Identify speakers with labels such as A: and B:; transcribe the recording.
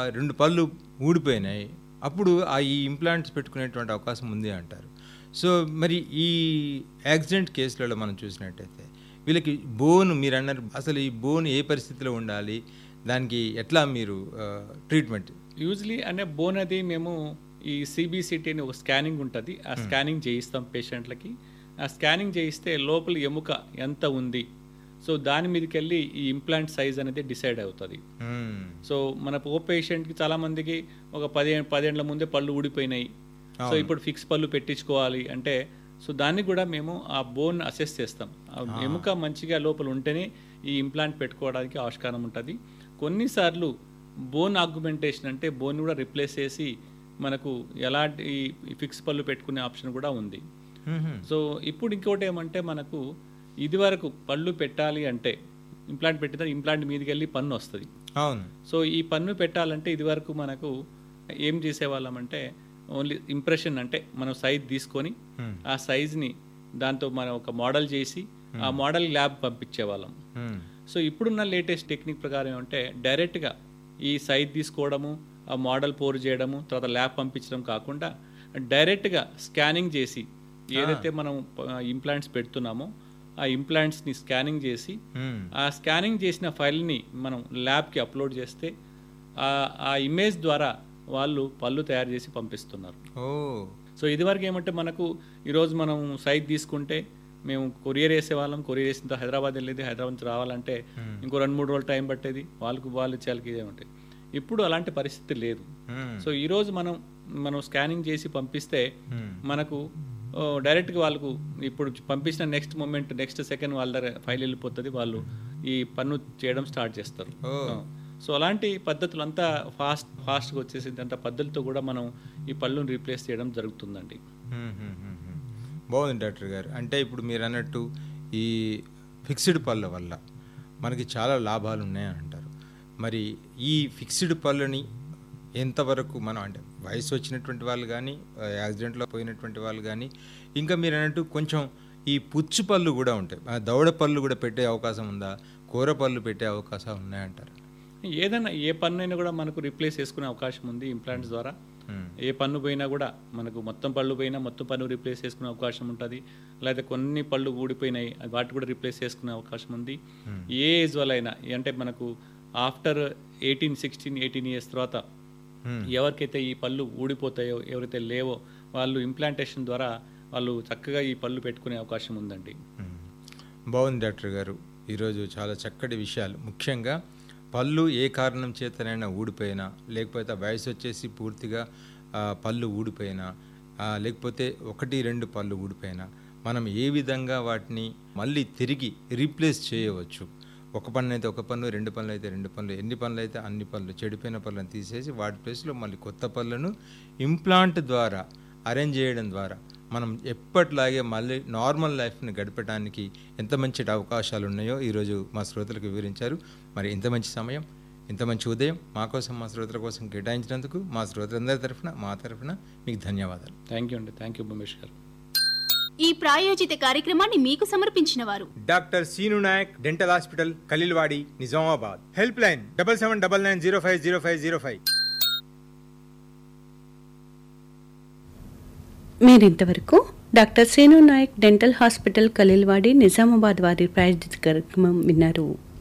A: రెండు పళ్ళు ఊడిపోయినాయి అప్పుడు ఆ ఈ ఇంప్లాంట్స్ పెట్టుకునేటువంటి అవకాశం ఉంది అంటారు సో మరి ఈ యాక్సిడెంట్ కేసులలో మనం చూసినట్టయితే వీళ్ళకి బోన్ మీరు అన్నారు అసలు ఈ బోన్ ఏ పరిస్థితిలో ఉండాలి దానికి ఎట్లా మీరు ట్రీట్మెంట్
B: యూజువలీ అంటే బోన్ అది మేము ఈ సిబిసిటీ అని ఒక స్కానింగ్ ఉంటుంది ఆ స్కానింగ్ చేయిస్తాం పేషెంట్లకి ఆ స్కానింగ్ చేయిస్తే లోపల ఎముక ఎంత ఉంది సో దాని మీదకి వెళ్ళి ఈ ఇంప్లాంట్ సైజ్ అనేది డిసైడ్ అవుతుంది సో మన ఓ పేషెంట్కి చాలా మందికి ఒక పదే పదేళ్ల ముందే పళ్ళు ఊడిపోయినాయి సో ఇప్పుడు ఫిక్స్ పళ్ళు పెట్టించుకోవాలి అంటే సో దాన్ని కూడా మేము ఆ బోన్ అసెస్ చేస్తాం ఆ ఎముక మంచిగా లోపల ఉంటేనే ఈ ఇంప్లాంట్ పెట్టుకోవడానికి ఆవిష్కారం ఉంటుంది కొన్నిసార్లు బోన్ ఆగ్యుమెంటేషన్ అంటే బోన్ కూడా రిప్లేస్ చేసి మనకు ఎలాంటి ఫిక్స్ పళ్ళు పెట్టుకునే ఆప్షన్ కూడా ఉంది సో ఇప్పుడు ఇంకోటి ఏమంటే మనకు ఇదివరకు పళ్ళు పెట్టాలి అంటే ఇంప్లాంట్ పెట్టిన ఇంప్లాంట్ మీదకి వెళ్ళి పన్ను వస్తుంది
A: అవును
B: సో ఈ పన్ను పెట్టాలంటే ఇదివరకు మనకు ఏం చేసేవాళ్ళం అంటే ఓన్లీ ఇంప్రెషన్ అంటే మనం సైజ్ తీసుకొని ఆ సైజ్ని దాంతో మనం ఒక మోడల్ చేసి ఆ మోడల్ ల్యాబ్ పంపించేవాళ్ళం సో ఇప్పుడున్న లేటెస్ట్ టెక్నిక్ ప్రకారం ఏమంటే డైరెక్ట్గా ఈ సైజ్ తీసుకోవడము ఆ మోడల్ పోర్ చేయడము తర్వాత ల్యాబ్ పంపించడం కాకుండా డైరెక్ట్గా స్కానింగ్ చేసి ఏదైతే మనం ఇంప్లాంట్స్ పెడుతున్నామో ఆ ఇంప్లాంట్స్ని స్కానింగ్ చేసి ఆ స్కానింగ్ చేసిన ఫైల్ని మనం ల్యాబ్కి అప్లోడ్ చేస్తే ఆ ఇమేజ్ ద్వారా వాళ్ళు పళ్ళు తయారు చేసి పంపిస్తున్నారు
A: ఓ
B: సో ఇదివరకు ఏమంటే మనకు ఈరోజు మనం సైట్ తీసుకుంటే మేము కొరియర్ వేసే వాళ్ళం కొరియర్ వేసిన తర్వాత హైదరాబాద్ వెళ్ళేది హైదరాబాద్ నుంచి రావాలంటే ఇంకో రెండు మూడు రోజులు టైం పట్టేది వాళ్ళకు వాళ్ళు ఇచ్చేయాలకి ఇదే ఉంటాయి ఇప్పుడు అలాంటి పరిస్థితి లేదు సో ఈరోజు మనం మనం స్కానింగ్ చేసి పంపిస్తే మనకు డైరెక్ట్గా వాళ్ళకు ఇప్పుడు పంపించిన నెక్స్ట్ మూమెంట్ నెక్స్ట్ సెకండ్ వాళ్ళ దగ్గర ఫైల్ వెళ్ళిపోతుంది వాళ్ళు ఈ పన్ను చేయడం స్టార్ట్ చేస్తారు సో అలాంటి పద్ధతులు అంతా ఫాస్ట్ ఫాస్ట్గా వచ్చేసింది అంత పద్ధతితో కూడా మనం ఈ పళ్ళుని రీప్లేస్ చేయడం జరుగుతుందండి
A: బాగుంది డాక్టర్ గారు అంటే ఇప్పుడు మీరు అన్నట్టు ఈ ఫిక్స్డ్ పళ్ళ వల్ల మనకి చాలా లాభాలు ఉన్నాయని అంటారు మరి ఈ ఫిక్స్డ్ పళ్ళని ఎంతవరకు మనం అంటే వయసు వచ్చినటువంటి వాళ్ళు కానీ యాక్సిడెంట్లో పోయినటువంటి వాళ్ళు కానీ ఇంకా మీరు అన్నట్టు కొంచెం ఈ పుచ్చు పళ్ళు కూడా ఉంటాయి దవడ పళ్ళు కూడా పెట్టే అవకాశం ఉందా కూర పళ్ళు పెట్టే అవకాశాలు ఉన్నాయంటారు
B: ఏదైనా ఏ పన్ను అయినా కూడా మనకు రీప్లేస్ చేసుకునే అవకాశం ఉంది ఇంప్లాంట్స్ ద్వారా ఏ పన్ను పోయినా కూడా మనకు మొత్తం పళ్ళు పోయినా మొత్తం పన్ను రీప్లేస్ చేసుకునే అవకాశం ఉంటుంది లేదా కొన్ని పళ్ళు ఊడిపోయినాయి వాటి కూడా రీప్లేస్ చేసుకునే అవకాశం ఉంది ఏ ఏజ్ వల్ల అయినా అంటే మనకు after eighteen sixteen eighteen years తర్వాత ఎవరికైతే ఈ పళ్ళు ఊడిపోతాయో ఎవరైతే లేవో వాళ్ళు ఇంప్లాంటేషన్ ద్వారా వాళ్ళు చక్కగా ఈ పళ్ళు పెట్టుకునే అవకాశం ఉందండి
A: బాగుంది డాక్టర్ గారు ఈరోజు చాలా చక్కటి విషయాలు ముఖ్యంగా పళ్ళు ఏ కారణం చేతనైనా ఊడిపోయినా లేకపోతే వయసు వచ్చేసి పూర్తిగా పళ్ళు ఊడిపోయినా లేకపోతే ఒకటి రెండు పళ్ళు ఊడిపోయినా మనం ఏ విధంగా వాటిని మళ్ళీ తిరిగి రీప్లేస్ చేయవచ్చు ఒక పన్ను అయితే ఒక పన్ను రెండు పనులు అయితే రెండు పనులు ఎన్ని పనులు అయితే అన్ని పనులు చెడిపోయిన పళ్ళను తీసేసి వాటి ప్లేస్లో మళ్ళీ కొత్త పళ్ళను ఇంప్లాంట్ ద్వారా అరేంజ్ చేయడం ద్వారా మనం ఎప్పట్లాగే మళ్ళీ నార్మల్ లైఫ్ని గడపడానికి ఎంత మంచి అవకాశాలు ఉన్నాయో ఈరోజు మా శ్రోతలకు వివరించారు మరి ఇంత మంచి సమయం ఇంత మంచి ఉదయం మా కోసం మా శ్రోతల కోసం కేటాయించినందుకు మా శ్రోతలందరి తరఫున మా తరఫున మీకు ధన్యవాదాలు
B: థ్యాంక్ యూ అండి థ్యాంక్ యూ ఉమేష్ గారు
C: ఈ ప్రాయోజిత కార్యక్రమాన్ని మీకు సమర్పించిన వారు
A: doctor scene Naik dental hospital Khaleelwadi Nizamabad help line double seven double nine zero five zero five zero five
D: మీరింతవరకు డాక్టర్ సేను నాయక్ డెంటల్ హాస్పిటల్ ఖలీల్వాడి నిజామాబాద్ వారి ప్రాయోజిత కార్యక్రమం విన్నారు